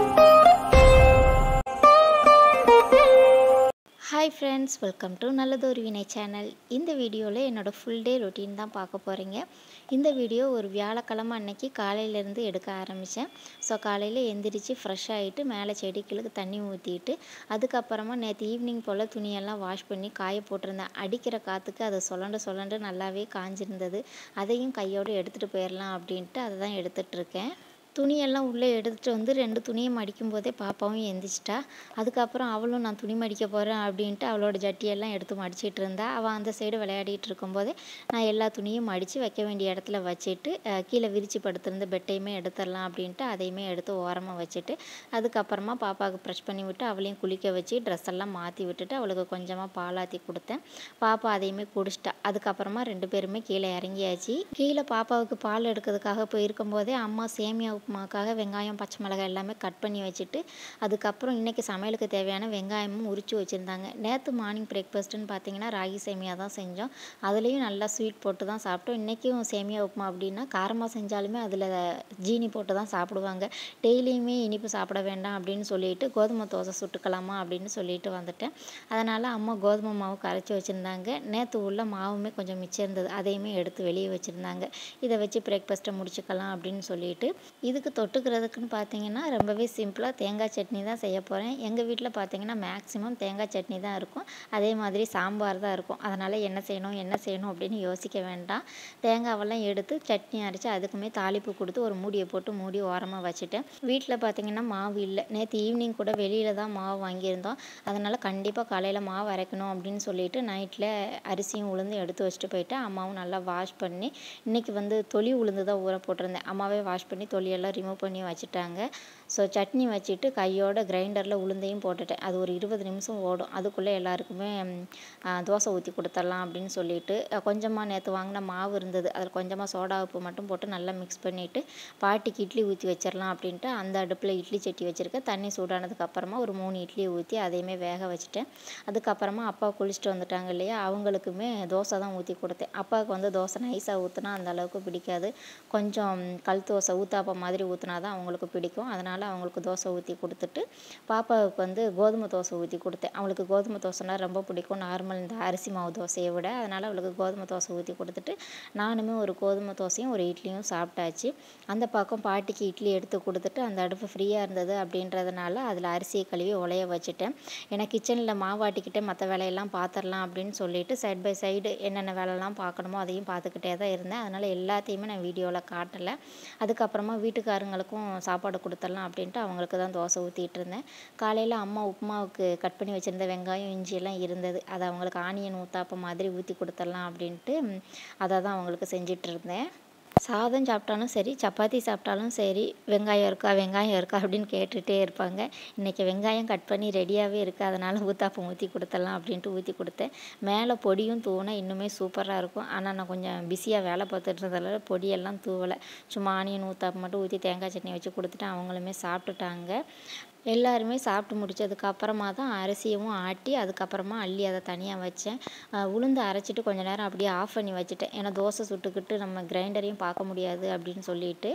hi friends welcome to நல்லதொரு வினை channel இந்த வீடியோவில் என்னோடய ஃபுல் டே ரொட்டீன் தான் பார்க்க போகிறீங்க இந்த வீடியோ ஒரு வியாழக்கிழமை அன்னைக்கு காலையிலேருந்து எடுக்க ஆரம்பித்தேன் ஸோ காலையில் எந்திரிச்சு ஃப்ரெஷ் ஆகிட்டு மேலே செடிகளுக்கு தண்ணி ஊற்றிட்டு அதுக்கப்புறமா நேற்று ஈவினிங் போல் துணியெல்லாம் வாஷ் பண்ணி காய போட்டிருந்தேன் அடிக்கிற காற்றுக்கு அதை சொலண்டு சொலண்டு நல்லாவே காஞ்சிருந்தது அதையும் கையோடு எடுத்துகிட்டு போயிடலாம் அப்படின்ட்டு அதை தான் எடுத்துகிட்ருக்கேன் துணியெல்லாம் உள்ளே எடுத்துகிட்டு வந்து ரெண்டு துணியை மடிக்கும் போதே பாப்பாவும் எந்திரிச்சிட்டா அதுக்கப்புறம் அவளும் நான் துணி மடிக்க போகிறேன் அப்படின்ட்டு அவளோட ஜட்டியெல்லாம் எடுத்து மடிச்சிட்டு இருந்தா அவள் அந்த சைடு விளையாடிட்டு இருக்கும்போதே நான் எல்லா துணியும் மடித்து வைக்க வேண்டிய இடத்துல வச்சுட்டு அஹ், கீழே விரிச்சு படுத்திருந்த பெட்டையுமே எடுத்துடலாம் அப்படின்ட்டு அதையுமே எடுத்து ஓரமாக வச்சுட்டு அதுக்கப்புறமா பாப்பாவுக்கு ப்ரெஷ் பண்ணி விட்டு அவளையும் குளிக்க வச்சு ட்ரெஸ் எல்லாம் மாற்றி விட்டுட்டு அவளுக்கு கொஞ்சமாக பாலாத்தி கொடுத்தேன் பாப்பா அதையுமே குடிச்சிட்டா அதுக்கப்புறமா ரெண்டு பேருமே கீழே இறங்கியாச்சு கீழே பாப்பாவுக்கு பால் எடுக்கிறதுக்காக போயிருக்கும் போதே அம்மா சேமியா உப்புமாக்காக வெங்காயம் பச்சை மிளகாய் எல்லாமே கட் பண்ணி வச்சுட்டு அதுக்கப்புறம் இன்றைக்கி சமையலுக்கு தேவையான வெங்காயமும் உரிச்சு வச்சுருந்தாங்க நேற்று மார்னிங் பிரேக்ஃபாஸ்ட்டுன்னு பார்த்தீங்கன்னா ராகி சேமியா தான் செஞ்சோம் அதுலேயும் நல்லா ஸ்வீட் போட்டு தான் சாப்பிட்டோம் இன்றைக்கும் சேமியா உப்புமா அப்படின்னா காரமாக செஞ்சாலுமே அதில் ஜீனி போட்டு தான் சாப்பிடுவாங்க டெய்லியுமே இனிப்பு சாப்பிட வேண்டாம் அப்படின்னு சொல்லிட்டு கோதுமை தோசை சுட்டுக்கலாமா அப்படின்னு சொல்லிட்டு வந்துட்டேன் அதனால் அம்மா கோதுமை மாவு கரைச்சி வச்சுருந்தாங்க நேற்று உள்ள மாவுமே கொஞ்சம் மிச்சம் இருந்தது அதையுமே எடுத்து வெளியே வச்சுருந்தாங்க இதை வச்சு பிரேக்ஃபாஸ்ட்டை முடிச்சுக்கலாம் அப்படின்னு சொல்லிட்டு இதுக்கு தொட்டுக்கிறதுக்குன்னு பார்த்தீங்கன்னா ரொம்பவே சிம்பிளாக தேங்காய் சட்னி தான் செய்ய போகிறேன் எங்கள் வீட்டில் பார்த்தீங்கன்னா மேக்ஸிமம் தேங்காய் சட்னி தான் இருக்கும் அதே மாதிரி சாம்பார் தான் இருக்கும் அதனால் என்ன செய்யணும் என்ன செய்யணும் அப்படின்னு யோசிக்க வேண்டாம் தேங்காவெல்லாம் எடுத்து சட்னி அரைச்சி அதுக்குமே தாளிப்பு கொடுத்து ஒரு மூடியை போட்டு மூடி ஓரமாக வச்சுட்டேன் வீட்டில் பார்த்தீங்கன்னா மாவு இல்லை நேற்று ஈவினிங் கூட வெளியில் தான் மாவு வாங்கியிருந்தோம் அதனால் கண்டிப்பாக காலையில் மாவு அரைக்கணும் அப்படின்னு சொல்லிட்டு நைட்டில் அரிசியும் உளுந்து எடுத்து வச்சுட்டு போயிட்டேன் அம்மாவும் நல்லா வாஷ் பண்ணி இன்றைக்கி வந்து தொளி உளுந்து தான் ஊற போட்டிருந்தேன் அம்மாவே வாஷ் பண்ணி தொலியெல்லாம் ரிமூவ் பண்ணி வச்சுட்டாங்க ஸோ சட்னி வச்சுட்டு கையோட கிரைண்டரில் உளுந்தையும் போட்டுட்டேன் அது ஒரு இருபது நிமிஷம் ஓடும் அதுக்குள்ளே எல்லாருக்குமே ம், ஆ, தோசை ஊற்றி கொடுத்துடலாம் அப்படின்னு சொல்லிட்டு அஹ், கொஞ்சமாக நேற்று வாங்கின மாவு இருந்தது அதில் கொஞ்சமாக சோடா உப்பு மட்டும் போட்டு நல்லா மிக்ஸ் பண்ணிவிட்டு பாட்டிக்கு இட்லி ஊற்றி வச்சிடலாம் அப்படின்ட்டு அந்த அடுப்பில் இட்லி சட்டி வச்சுருக்கேன் தண்ணி சூடானதுக்கு அப்புறமா ஒரு மூணு இட்லியை ஊற்றி அதையுமே வேக வச்சுட்டேன் அதுக்கப்புறமா அப்பா குளிச்சுட்டு வந்துட்டாங்க இல்லையா அவங்களுக்குமே தோசை தான் ஊற்றி கொடுத்தேன் அப்பாவுக்கு வந்து தோசை நைஸாக ஊற்றினா அந்த அளவுக்கு பிடிக்காது கொஞ்சம் கல் தோசை ஊத்தாப்பம் மாதிரி ஊற்றினா தான் அவங்களுக்கு பிடிக்கும் அதனால் அவங்களுக்கு தோசை ஊற்றி கொடுத்துட்டு பாப்பாவுக்கு வந்து கோதுமை தோசை ஊற்றி கொடுத்தேன் அவளுக்கு கோதுமை தோசைனா ரொம்ப பிடிக்கும் நார்மல் இந்த அரிசி மாவு தோசையை விட அதனால் அவளுக்கு கோதுமை தோசை ஊற்றி கொடுத்துட்டு நானுமே ஒரு கோதுமை தோசையும் ஒரு இட்லியும் சாப்பிட்டாச்சு அந்த பக்கம் பாட்டிக்கு இட்லி எடுத்து கொடுத்துட்டு அந்த அடுப்பு ஃப்ரீயாக இருந்தது அப்படின்றதுனால அதில் அரிசியை கழுவி உலைய வச்சுட்டேன் ஏன்னா கிச்சனில் மாவாட்டிக்கிட்டே மற்ற வேலையெல்லாம் பார்த்துடலாம் அப்படின்னு சொல்லிட்டு சைட் பை சைடு என்னென்ன வேலைலாம் பார்க்கணுமோ அதையும் பார்த்துக்கிட்டே தான் இருந்தேன் அதனால் எல்லாத்தையுமே நான் வீடியோவில் காட்டலை அதுக்கப்புறமா வீட்டுக்காரங்களுக்கும் சாப்பாடு கொடுத்துடலாம் அப்படின்ட்டு அவங்களுக்கு தான் தோசை ஊற்றிட்டு இருந்தேன் காலையில் அம்மா உப்புமாவுக்கு கட் பண்ணி வச்சுருந்த வெங்காயம் இஞ்சி எல்லாம் இருந்தது அதை அவங்களுக்கு ஆனியன் ஊத்தாப்பம் மாதிரி ஊற்றி கொடுத்துடலாம் அப்படின்ட்டு ம், அதை தான் அவங்களுக்கு செஞ்சிட்டு இருந்தேன் சாதம் சாப்பிட்டாலும் சரி சப்பாத்தி சாப்பிட்டாலும் சரி வெங்காயம் இருக்கா வெங்காயம் இருக்கா அப்படின்னு கேட்டுகிட்டே இருப்பாங்க இன்றைக்கி வெங்காயம் கட் பண்ணி ரெடியாகவே இருக்குது அதனால் ஊத்தாப்பம் ஊற்றி கொடுத்துடலாம் அப்படின்ட்டு ஊற்றி கொடுத்தேன் மேலே பொடியும் தூவினா இன்னுமே சூப்பராக இருக்கும் ஆனால் நான் கொஞ்சம் பிஸியாக வேலை பார்த்துட்டு இருந்ததால பொடியெல்லாம் தூவலை சும்மா ஆனியன் ஊத்தாப்பம் மட்டும் ஊற்றி தேங்காய் சட்னி வச்சு கொடுத்துட்டு அவங்களுமே சாப்பிட்டுட்டாங்க எல்லாருமே சாப்பிட்டு முடிச்சதுக்கு அப்புறமா தான் அரிசியவும் ஆட்டி அதுக்கப்புறமா அள்ளி அதை தனியாக வச்சேன் அஹ் உளுந்து அரைச்சிட்டு கொஞ்ச நேரம் அப்படியே ஆஃப் பண்ணி வச்சுட்டேன் ஏன்னா தோசை சுட்டுக்கிட்டு நம்ம கிரைண்டரையும் பார்க்க முடியாது அப்படின்னு சொல்லிட்டு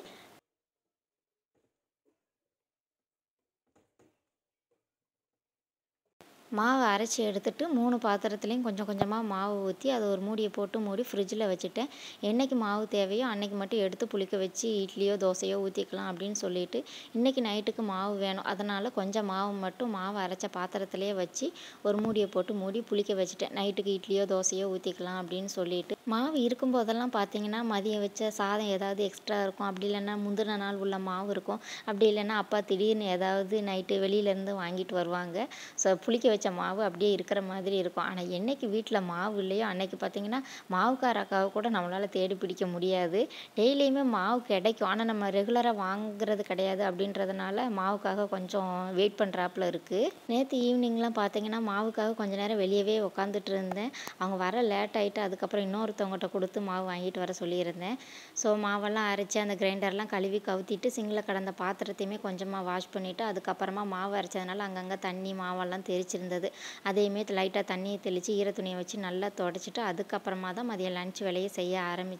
மாவு அரைச்சி எடுத்துட்டு மூணு பாத்திரத்துலேயும் கொஞ்சம் கொஞ்சமாக மாவு ஊற்றி அதை ஒரு மூடியை போட்டு மூடி ஃப்ரிட்ஜில் வச்சுட்டேன் என்னைக்கு மாவு தேவையோ அன்னைக்கு மட்டும் எடுத்து புளிக்க வச்சு இட்லியோ தோசையோ ஊற்றிக்கலாம் அப்படின்னு சொல்லிட்டு இன்றைக்கி நைட்டுக்கு மாவு வேணும் அதனால் கொஞ்சம் மாவு மட்டும் மாவு அரைச்ச பாத்திரத்திலே வச்சு ஒரு மூடியை போட்டு மூடி புளிக்க வச்சுட்டேன் நைட்டுக்கு இட்லியோ தோசையோ ஊற்றிக்கலாம் அப்படின்னு சொல்லிட்டு மாவு இருக்கும்போதெல்லாம் பார்த்தீங்கன்னா மதியம் வச்ச சாதம் ஏதாவது எக்ஸ்ட்ரா இருக்கும் அப்படி இல்லைன்னா முந்தின நாள் உள்ள மாவு இருக்கும் அப்படி இல்லைன்னா அப்பா திடீர்னு ஏதாவது நைட்டு வெளியிலேருந்து வாங்கிட்டு வருவாங்க ஸோ புளிக்க வச்ச மாவு அப்படியே இருக்கிற மாதிரி இருக்கும் ஆனால் என்னைக்கு வீட்டில் மாவு இல்லையோ அன்னைக்கு பார்த்தீங்கன்னா மாவுக்கார அக்காவை கூட நம்மளால் தேடி பிடிக்க முடியாது டெய்லியுமே மாவு கிடைக்கும் ஆனால் நம்ம ரெகுலராக வாங்குறது கிடையாது அப்படின்றதுனால மாவுக்காக கொஞ்சம் வெயிட் பண்ணுறாப்புல இருக்குது நேற்று ஈவினிங்லாம் பார்த்தீங்கன்னா மாவுக்காக கொஞ்ச நேரம் வெளியவே உட்காந்துட்டு இருந்தேன் அவங்க வர லேட் ஆகிட்டு அதுக்கப்புறம் இன்னொருத்தவங்ககிட்ட கொடுத்து மாவு வாங்கிட்டு வர சொல்லியிருந்தேன் ஸோ மாவெல்லாம் அரைச்சி அந்த கிரைண்டர்லாம் கழுவி கவுத்திட்டு சிங்கில் கடந்த பாத்திரத்தையுமே கொஞ்சமாக வாஷ் பண்ணிவிட்டு அதுக்கப்புறமா மாவு அரைச்சதுனால அங்கங்கே தண்ணி மாவெல்லாம் தெரிச்சிருந்தது அதையுமே லைட்டாக தண்ணியை தெளித்து ஈர துணியை வச்சு நல்லா தொடச்சிட்டு அதுக்கப்புறமா தான் மதியம் லஞ்ச் வேலையை செய்ய ஆரம்பித்தேன்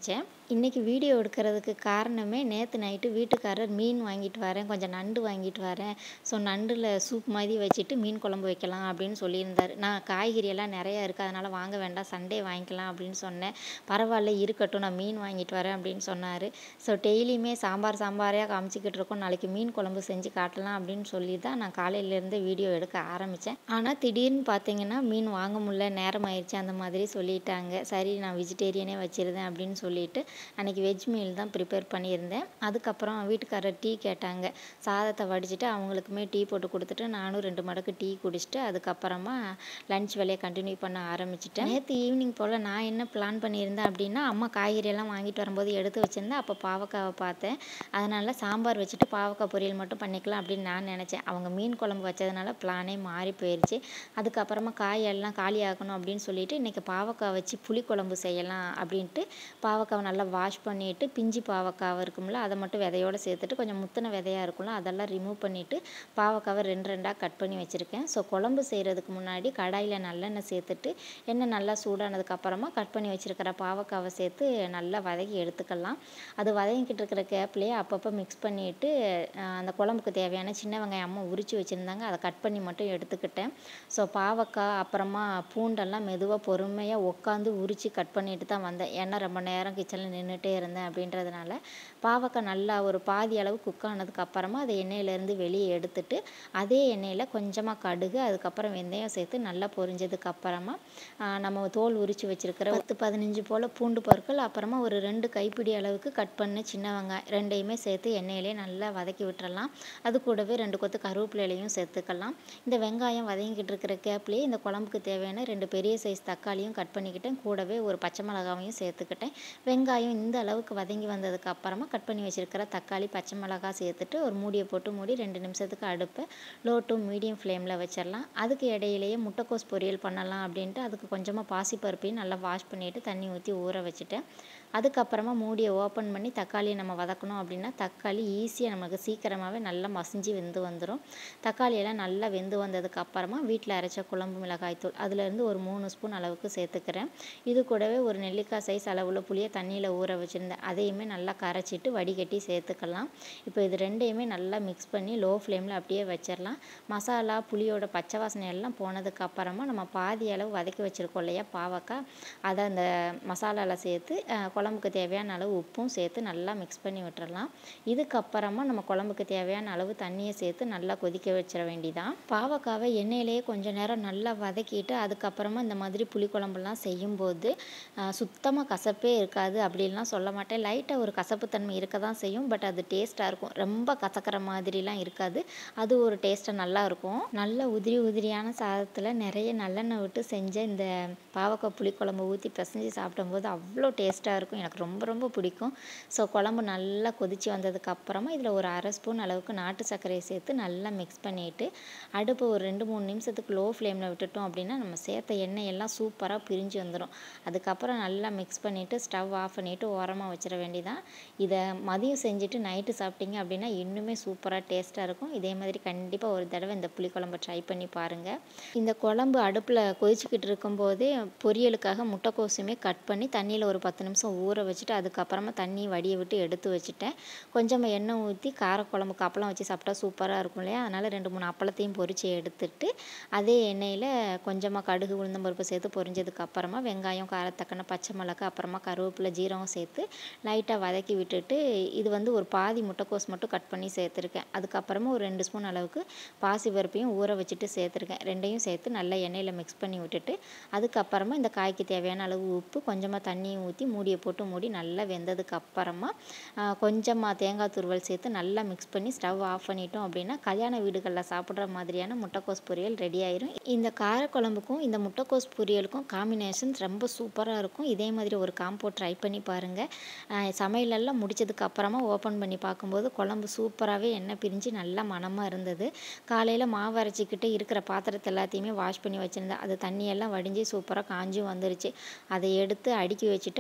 இன்றைக்கி வீடியோ எடுக்கிறதுக்கு காரணமே நேற்று நைட்டு வீட்டுக்காரர் மீன் வாங்கிட்டு வரேன் கொஞ்சம் நண்டு வாங்கிட்டு வரேன் ஸோ நண்டில் சூப் மாதிரி வச்சுட்டு மீன் குழம்பு வைக்கலாம் அப்படின்னு சொல்லியிருந்தார் நான் காய்கறி எல்லாம் நிறையா இருக்குது அதனால் வாங்க வேண்டாம் சண்டே வாங்கிக்கலாம் அப்படின்னு சொன்னேன் பரவாயில்ல இருக்கட்டும் நான் மீன் வாங்கிட்டு வரேன் அப்படின்னு சொன்னார் ஸோ டெய்லியுமே சாம்பார் சாம்பாரையாக காமிச்சிக்கிட்டு இருக்கோம் நாளைக்கு மீன் குழம்பு செஞ்சு காட்டலாம் அப்படின்னு சொல்லி தான் நான் காலையிலேருந்து வீடியோ எடுக்க ஆரம்பித்தேன் ஆனால் திடீர்னு பார்த்தீங்கன்னா மீன் வாங்க முடியல நேரம் ஆயிடுச்சு அந்த மாதிரி சொல்லிட்டாங்க சரி நான் வெஜிடேரியனே வச்சுருந்தேன் அப்படின்னு சொல்லிட்டு அன்றைக்கி வெஜ் மீல் தான் ப்ரிப்பேர் பண்ணியிருந்தேன் அதுக்கப்புறம் வீட்டுக்காரர் டீ கேட்டாங்க சாதத்தை வடிச்சிட்டு அவங்களுக்குமே டீ போட்டு கொடுத்துட்டு நானும் ரெண்டு மடக்கு டீ குடிச்சிட்டு அதுக்கப்புறமா லன்ச் வேலையை கண்டினியூ பண்ண ஆரம்பிச்சிட்டேன் நேற்று ஈவினிங் போல் நான் என்ன பிளான் பண்ணியிருந்தேன் அப்படின்னா அம்மா காய்கறியெல்லாம் வாங்கிட்டு வரும்போது எடுத்து வச்சுருந்தேன் அப்போ பாவக்காவை பார்த்தேன் அதனால் சாம்பார் வச்சுட்டு பாவக்காய் பொரியல் மட்டும் பண்ணிக்கலாம் அப்படின்னு நான் நினச்சேன் அவங்க மீன் குழம்பு வச்சதுனால பிளானே மாறி போயிடுச்சு அதுக்கப்புறமா காயெல்லாம் காலி ஆக்கணும் அப்படின்னு சொல்லிட்டு இன்றைக்கி பாவக்காய் வச்சு புளிக்குழம்பு செய்யலாம் அப்படின்ட்டு பாவக்காவை நல்லா வாஷ் பண்ணிவிட்டு பிஞ்சு பாவக்காய் இருக்கும்ல அதை மட்டும் விதையோடு சேர்த்துட்டு கொஞ்சம் முத்தின விதையாக இருக்கும்ல அதெல்லாம் ரிமூவ் பண்ணிவிட்டு பாவக்காவை ரெண்டு ரெண்டாக கட் பண்ணி வச்சுருக்கேன் ஸோ குழம்பு செய்கிறதுக்கு முன்னாடி கடாயில் நல்லெண்ணெய் சேர்த்துட்டு எண்ணெய் நல்லா சூடானதுக்கப்புறமா கட் பண்ணி வச்சுருக்கிற பாவக்காவை சேர்த்து நல்லா வதக்கி எடுத்துக்கலாம் அது வதங்கிக்கிட்டு இருக்கிற கேப்லேயே அப்பப்போ மிக்ஸ் பண்ணிவிட்டு அந்த குழம்புக்கு தேவையான சின்ன வெங்காயம் அம்மா உரித்து வச்சுருந்தாங்க அதை கட் பண்ணி மட்டும் எடுத்துக்கிட்டேன் ஸோ பாவக்காய் அப்புறமா பூண்டெல்லாம் மெதுவாக பொறுமையாக உட்காந்து உரித்து கட் பண்ணிட்டு தான் வந்தேன் ஏன்னா ரொம்ப நேரம் கிச்சனில் நின்றுட்டே இருந்தேன் அப்படின்றதுனால பாவக்காய் நல்லா ஒரு பாதி அளவு குக் ஆனதுக்கு அப்புறமா அதை எண்ணெயிலேருந்து வெளியே எடுத்துட்டு அதே எண்ணெயில் கொஞ்சமாக கடுகு அதுக்கப்புறம் வெந்தயம் சேர்த்து நல்லா பொரிஞ்சதுக்கு அப்புறமா நம்ம தோல் உரித்து வச்சுருக்கிற பத்து பதினஞ்சு போல் பூண்டு பற்கள் அப்புறமா ஒரு ரெண்டு கைப்பிடி அளவுக்கு கட் பண்ண சின்ன வெங்காயம் ரெண்டையுமே சேர்த்து எண்ணெயிலே நல்லா வதக்கி விட்டுறலாம் அது கூடவே ரெண்டு கொத்து கருவேப்பிலையும் சேர்த்துக்கலாம் இந்த வெங்காயம் வதங்கிக்கிட்டு இருக்கிற கேப்லேயே இந்த குழம்புக்கு தேவையான ரெண்டு பெரிய சைஸ் தக்காளியும் கட் பண்ணிக்கிட்டேன் கூடவே ஒரு பச்சை மிளகாவையும் சேர்த்துக்கிட்டேன் வெங்காயம் இந்த அளவுக்கு வதங்கி வந்ததுக்கு அப்புறமா கட் பண்ணி வச்சுருக்கிற தக்காளி பச்சை மிளகாய் சேர்த்துட்டு ஒரு மூடியை போட்டு மூடி ரெண்டு நிமிஷத்துக்கு அடுப்பை லோ டு மீடியம் ஃப்ளேமில் வச்சிடலாம் அதுக்கு இடையிலேயே முட்டைக்கோஸ் பொரியல் பண்ணலாம் அப்படின்ட்டு அதுக்கு கொஞ்சமாக பாசிப்பருப்பையும் நல்லா வாஷ் பண்ணிவிட்டு தண்ணி ஊற்றி ஊற வச்சுட்டேன் அதுக்கப்புறமா மூடியை ஓப்பன் பண்ணி தக்காளியை நம்ம வதக்கணும் அப்படின்னா தக்காளி ஈஸியாக நமக்கு சீக்கிரமாகவே நல்லா மசிஞ்சு வெந்து வந்துடும் தக்காளியெல்லாம் நல்லா வெந்து வந்ததுக்கு அப்புறமா வீட்டில் அரைச்ச குழம்பு மிளகாய்த்தூள் அதுலேருந்து ஒரு மூணு ஸ்பூன் அளவுக்கு சேர்த்துக்கிறேன் இது கூடவே ஒரு நெல்லிக்காய் சைஸ் அளவில் புளியை தண்ணியில் ஊற வச்சுருந்தேன் அதையுமே நல்லா கரைச்சிட்டு வடிகட்டி சேர்த்துக்கலாம் இப்போ இது ரெண்டையுமே நல்லா மிக்ஸ் பண்ணி லோ ஃப்ளேமில் அப்படியே வச்சிடலாம் மசாலா புளியோட பச்சை வாசனை எல்லாம் போனதுக்கு அப்புறமா நம்ம பாதி அளவு வதக்கி வச்சுருக்கோம் இல்லையா பாவக்காய் அதை அந்த மசாலாவில் சேர்த்து குழம்புக்கு தேவையான அளவு உப்பும் சேர்த்து நல்லா மிக்ஸ் பண்ணி விட்டுறலாம் இதுக்கப்புறமா நம்ம குழம்புக்கு தேவையான அளவு தண்ணியை சேர்த்து நல்லா கொதிக்க வச்சிட வேண்டிதான் பாவக்காவை எண்ணெயிலேயே கொஞ்சம் நேரம் நல்லா வதக்கிட்டு அதுக்கப்புறமா இந்த மாதிரி புளிக்குழம்புலாம் செய்யும்போது சுத்தமாக கசப்பே இருக்காது அப்படின்லாம் சொல்ல மாட்டேன் லைட்டாக ஒரு கசப்புத்தன்மை இருக்க தான் செய்யும் பட் அது டேஸ்ட்டாக இருக்கும் ரொம்ப கசக்கிற மாதிரிலாம் இருக்காது அது ஒரு டேஸ்ட்டாக நல்லா இருக்கும் நல்ல உதிரி உதிரியான சாதத்தில் நிறைய நல்லெண்ணெய் விட்டு செஞ்ச இந்த பாவக்காய் புளிக்குழம்பு ஊற்றி பிசைஞ்சு சாப்பிடும்போது அவ்வளோ டேஸ்ட்டாக இருக்கும் எனக்கு ரொம்ப ரொம்ப பிடிக்கும் ஸோ குழம்பு நல்லா கொதித்து வந்ததுக்கு அப்புறமா இதில் ஒரு அரை ஸ்பூன் அளவுக்கு நாட்டு சர்க்கரையை சேர்த்து நல்லா மிக்ஸ் பண்ணிவிட்டு அடுப்பு ஒரு ரெண்டு மூணு நிமிஷத்துக்கு லோ ஃப்ளேமில் விட்டுட்டோம் அப்படின்னா நம்ம சேர்த்த எண்ணெய் எல்லாம் சூப்பராக பிரிஞ்சு வந்துடும் அதுக்கப்புறம் நல்லா மிக்ஸ் பண்ணிவிட்டு ஸ்டவ் ஆஃப் பண்ணிவிட்டு ஓரமாக வச்சிட வேண்டியதான் இதை மதியம் செஞ்சுட்டு நைட்டு சாப்பிட்டீங்க அப்படின்னா இன்னுமே சூப்பராக டேஸ்ட்டாக இருக்கும் இதே மாதிரி கண்டிப்பாக ஒரு தடவை இந்த புளிக்குழம்பு ட்ரை பண்ணி பாருங்கள் இந்த குழம்பு அடுப்பில் கொதிச்சுக்கிட்டு இருக்கும்போதே பொரியலுக்காக முட்டைக்கோசுமே கட் பண்ணி தண்ணியில் ஒரு பத்து நிமிஷம் ஊற வச்சுட்டு அதுக்கப்புறமா தண்ணி வடிய விட்டு எடுத்து வச்சுட்டேன் கொஞ்சமாக எண்ணெய் ஊற்றி காரக்குழம்புக்கு அப்பளம் வச்சு சாப்பிட்டா சூப்பராக இருக்கும் இல்லையா அதனால் ரெண்டு மூணு அப்பளத்தையும் பொரித்து எடுத்துட்டு அதே எண்ணெயில் கொஞ்சமாக கடுகு உளுந்தம்பருப்பு சேர்த்து பொரிஞ்சதுக்கு அப்புறமா வெங்காயம் காரத்தக்கனை பச்சை மிளகா அப்புறமா கருவேப்பிலை ஜீரகம் சேர்த்து லைட்டாக வதக்கி விட்டுட்டு இது வந்து ஒரு பாதி முட்டைக்கோஸ் மட்டும் கட் பண்ணி சேர்த்துருக்கேன் அதுக்கப்புறமா ஒரு ரெண்டு ஸ்பூன் அளவுக்கு பாசி பருப்பையும் ஊற வச்சுட்டு சேர்த்துருக்கேன் ரெண்டையும் சேர்த்து நல்லா எண்ணெயில் மிக்ஸ் பண்ணி விட்டுட்டு அதுக்கப்புறமா இந்த காய்க்கு தேவையான அளவு உப்பு கொஞ்சமாக தண்ணியும் ஊற்றி மூடியை போட்டு மூடி நல்லா வெந்ததுக்கு அப்புறமா கொஞ்சமாக தேங்காய் துருவல் சேர்த்து நல்லா மிக்ஸ் பண்ணி ஸ்டவ் ஆஃப் பண்ணிட்டோம் அப்படின்னா கல்யாண வீடுகளில் சாப்பிட்ற மாதிரியான முட்டைக்கோஸ் பொரியல் ரெடி ஆயிரும் இந்த காரக்குழம்புக்கும் இந்த முட்டைக்கோஸ் பொரியலுக்கும் காம்பினேஷன் ரொம்ப சூப்பராக இருக்கும் இதே மாதிரி ஒரு காம்போ ட்ரை பண்ணி பாருங்கள் சமையலெல்லாம் முடிச்சதுக்கு அப்புறமா ஓப்பன் பண்ணி பார்க்கும்போது குழம்பு சூப்பராகவே எண்ணெய் பிரிஞ்சு நல்லா மணமாக இருந்தது காலையில் மாவு அரைச்சிக்கிட்டு இருக்கிற பாத்திரத்தை எல்லாத்தையுமே வாஷ் பண்ணி வச்சுருந்தேன் அது தண்ணியெல்லாம் வடிஞ்சு சூப்பராக காஞ்சும் வந்துருச்சு அதை எடுத்து அடுக்கி வச்சுட்டு அதுக்கப்புறமா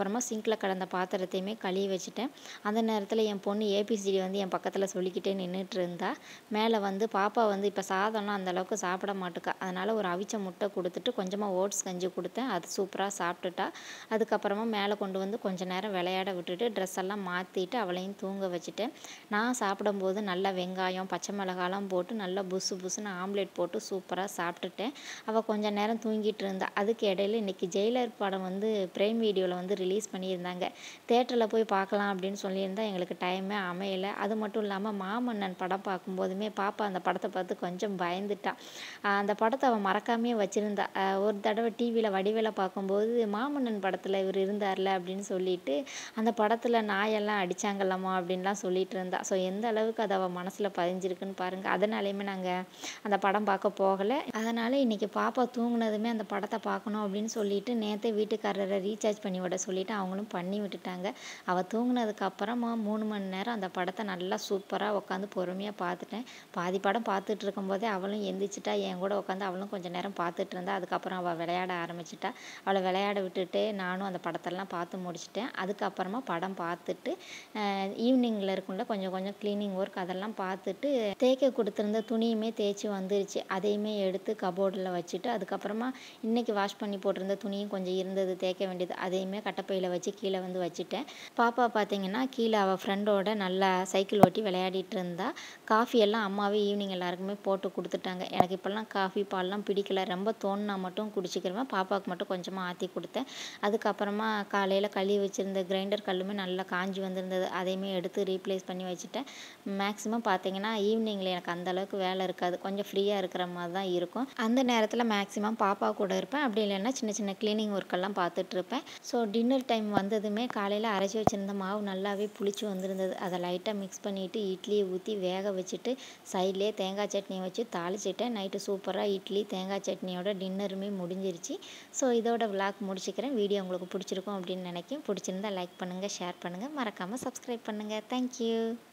அதுக்கப்புறமா சிங்கில் கடந்த பாத்திரத்தையுமே கழுவி வச்சுட்டேன் அந்த நேரத்தில் என் பொண்ணு ஏபிசிடி வந்து என் பக்கத்தில் சொல்லிக்கிட்டே நின்றுட்டு இருந்தா மேலே வந்து பாப்பா வந்து இப்போ சாதம்லாம் அந்தளவுக்கு சாப்பிட மாட்டுக்கா அதனால் ஒரு அவிச்ச முட்டை கொடுத்துட்டு கொஞ்சமாக ஓட்ஸ் கஞ்சி கொடுத்தேன் அது சூப்பராக சாப்பிட்டுட்டா அதுக்கப்புறமா மேலே கொண்டு வந்து கொஞ்ச நேரம் விளையாட விட்டுட்டு ட்ரெஸ் எல்லாம் மாற்றிட்டு அவளையும் தூங்க வச்சுட்டேன் நான் சாப்பிடும்போது நல்லா வெங்காயம் பச்சை மிளகாலாம் போட்டு நல்லா புசு புசுன்னு ஆம்லேட் போட்டு சூப்பராக சாப்பிட்டுட்டேன் அவள் கொஞ்ச நேரம் தூங்கிட்டு இருந்தா அதுக்கு இடையில இன்றைக்கி ஜெயிலர் படம் வந்து பிரைம் வீடியோவில் வந்து ரிலீஸ் பண்ணியிருந்தாங்க தேட்டரில் போய் பார்க்கலாம் அப்படின்னு சொல்லியிருந்தா எங்களுக்கு டைமே அமையலை அது மட்டும் இல்லாமல் மாமன்னன் படம் பார்க்கும்போதுமே பாப்பா அந்த படத்தை பார்த்து கொஞ்சம் பயந்துட்டா அந்த படத்தை அவள் மறக்காமையே வச்சுருந்தா ஒரு தடவை டிவியில் வடிவேல பார்க்கும்போது மாமன்னன் படத்தில் இவர் இருந்தார்ல அப்படின்னு சொல்லிட்டு அந்த படத்தில் நாயெல்லாம் அடித்தாங்கல்லம்மா அப்படின்லாம் சொல்லிட்டு இருந்தா ஸோ எந்த அளவுக்கு அது அவள் மனசில் பதிஞ்சிருக்குன்னு பாருங்கள் அதனாலையுமே நாங்கள் அந்த படம் பார்க்க போகலை அதனால் இன்றைக்கி பாப்பா தூங்குனதுமே அந்த படத்தை பார்க்கணும் அப்படின்னு சொல்லிட்டு நேற்றே வீட்டுக்காரரை ரீசார்ஜ் பண்ணி விட சொல்லிட்டு அவங்களும் பண்ணி விட்டுட்டாங்க அவள் தூங்குனதுக்கு அப்புறமா மூணு மணி நேரம் அந்த படத்தை நல்லா சூப்பராக உட்காந்து பொறுமையாக பார்த்துட்டேன் பாதி படம் பார்த்துட்டு இருக்கும்போதே அவளும் எந்திரிச்சிட்டா என் கூட உட்காந்து அவளும் கொஞ்சம் நேரம் பார்த்துட்டு இருந்தா அதுக்கப்புறம் அவள் விளையாட ஆரம்பிச்சிட்டா அவளை விளையாட விட்டுட்டு நானும் அந்த படத்தெல்லாம் பார்த்து முடிச்சிட்டேன் அதுக்கப்புறமா படம் பார்த்துட்டு ஈவினிங்கில் இருக்கும்ல கொஞ்சம் கொஞ்சம் க்ளீனிங் ஒர்க் அதெல்லாம் பார்த்துட்டு தேய்க்க கொடுத்துருந்த துணியுமே தேய்ச்சி வந்துருச்சு அதையுமே எடுத்து கபோர்டில் வச்சுட்டு அதுக்கப்புறமா இன்றைக்கி வாஷ் பண்ணி போட்டிருந்த துணியும் கொஞ்சம் இருந்தது தேய்க்க வேண்டியது அதையுமே கட்டப்பையில் வச்சு கீழே வந்து வச்சுட்டேன் பாப்பா பார்த்தீங்கன்னா கீழே அவள் ஃப்ரெண்டோட நல்லா சைக்கிள் ஓட்டி விளையாடிட்டு இருந்தா காஃபி எல்லாம் அம்மாவே ஈவினிங் எல்லாருக்குமே போட்டு கொடுத்துட்டாங்க எனக்கு இப்போல்லாம் காஃபி பால்லாம் பிடிக்கல ரொம்ப தோணுனா மட்டும் குடிச்சிக்கிறேன் பாப்பாவுக்கு மட்டும் கொஞ்சமாக ஆற்றி கொடுத்தேன் அதுக்கப்புறமா காலையில் கழுவி வச்சுருந்த கிரைண்டர் கல்லுமே நல்லா காஞ்சி வந்திருந்தது அதையுமே எடுத்து ரீப்ளேஸ் பண்ணி வச்சுட்டேன் மேக்ஸிமம் பார்த்தீங்கன்னா ஈவினிங்கில் எனக்கு அந்த அளவுக்கு வேலை இருக்காது கொஞ்சம் ஃப்ரீயாக இருக்கிற மாதிரி தான் இருக்கும் அந்த நேரத்தில் மேக்ஸிமம் பாப்பா கூட இருப்பேன் அப்படி இல்லைன்னா சின்ன சின்ன க்ளீனிங் ஒர்க்கெல்லாம் பார்த்துட்டு இருப்பேன் ஸோ டின்னர் டைம் வந்ததுமே காலையில் அரைச்சி வச்சுருந்த மாவு நல்லாவே புளிச்சு வந்திருந்தது அதை லைட்டாக மிக்ஸ் பண்ணிவிட்டு இட்லியை ஊற்றி வேக வச்சுட்டு சைட்லேயே தேங்காய் சட்னி வச்சு தாளிச்சிட்டேன் நைட்டு சூப்பராக இட்லி தேங்காய் சட்னியோட டின்னருமே முடிஞ்சிருச்சு ஸோ இதோட விளாக் முடிச்சுக்கிறேன் வீடியோ உங்களுக்கு பிடிச்சிருக்கும் அப்படின்னு நினைக்கிறேன் பிடிச்சிருந்தா லைக் பண்ணுங்கள் ஷேர் பண்ணுங்கள் மறக்காமல் சப்ஸ்கிரைப் பண்ணுங்கள் தேங்க்யூ